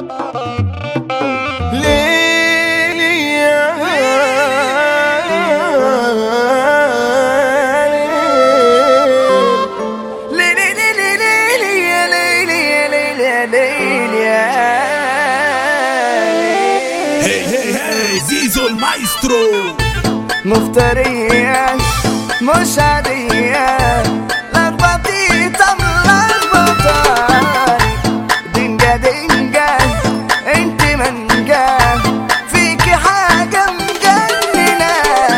ليلي يا ليلي ليلي ليلي يا ليلي يا ليلي يا ليلي يا هي هي هي زيزو المايسترو مفترية مش عادية لخبطيطة ملخبطة دنجة دنجة انت منجة فيكي حاجة مجننة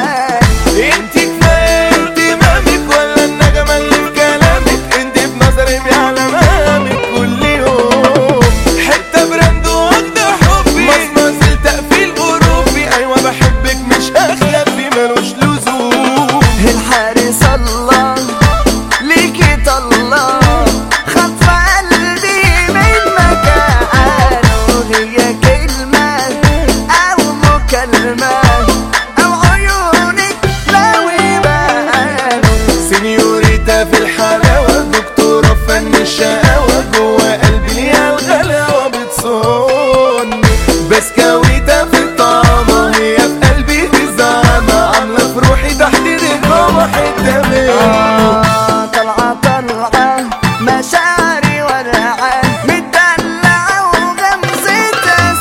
انت كفاية اهتمامك ولا النجمة اللي في كلامك انت بنظري بيعلى مقامك كل يوم حتة براند واخدة حبي مصمص تقفيل غروبي ايوه بحبك مش اخلفي ملوش لزوم الحارس الله ليكي طلع خطف قلبي من مكانه هي كلمة أو مكالمة أو عيونك لو يبانوا سنيوريتا في الحلاوة دكتورة في فن الشقاوة جوا قلبي ليها الغلاوة بتصون بسكويتة في الطعمة هي في قلبي الزعمة عاملة في روحي تحت رقابة حتة منه طلعة طلعة مشاعري ورعة مدلعة وغمزتها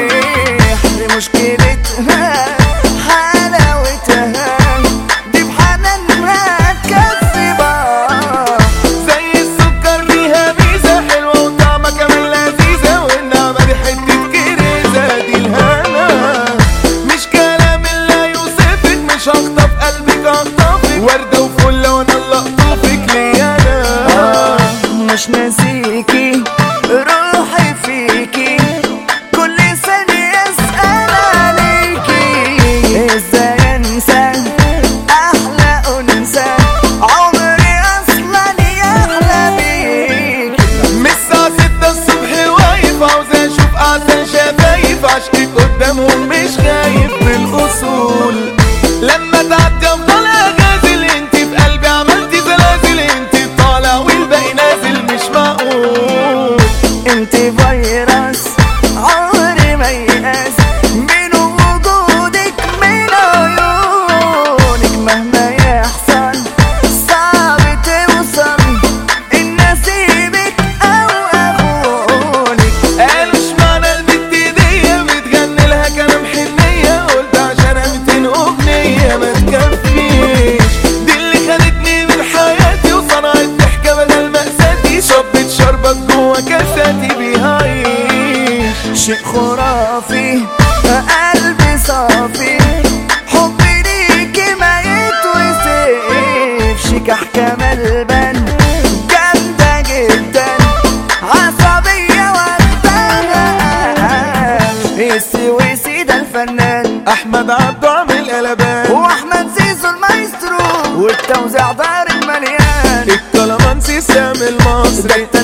سحر مشكلتها حلاوتها دي بحنانها تكفي بار زي السكر ليها ميزة حلوة وطعمة كمان لذيذة والنعمة دي حتة كريزة دي الهنا مش كلام اللي يوصفك مش هخطف قلبك هخطفك وردة وفلة وانا اللي اخطفك ليا انا مش ناسيكي روحي فيكي كل ثانية اسأل عليكي ازاي انسى احلى انثى عمري اصلا يحلى بيك من الساعة ستة الصبح واقف عاوز اشوف احسن شفايف عشقك قدامهم مش خايف بالاصول لما تعدي افضل اغازل انت في قلبي عملتي زلازل انت طالع والباقي نازل مش معقول انت فيروس عمري ما يأس من وجودك من عيونك مهما يحصل صعب توصل ان اسيبك او اخونك قالوا اشمعنى البت دي بتغني لها كلام حنية قلت عشان 200 اغنية ما تكفيش دي اللي خدتني من حياتي وصنعت ضحكة بدل مأساتي شربت شربت جوا كاساتي بيها عيش شيء خرافي قلبي صافي حبي ليكي ما يتوصفش كحكة ملبن جامدة جدا عصبية وقتها السويسي ده الفنان احمد عبده عامل قلبان واحمد زيزو المايسترو والتوزيع دار المليان الكلامانسي سامي المصري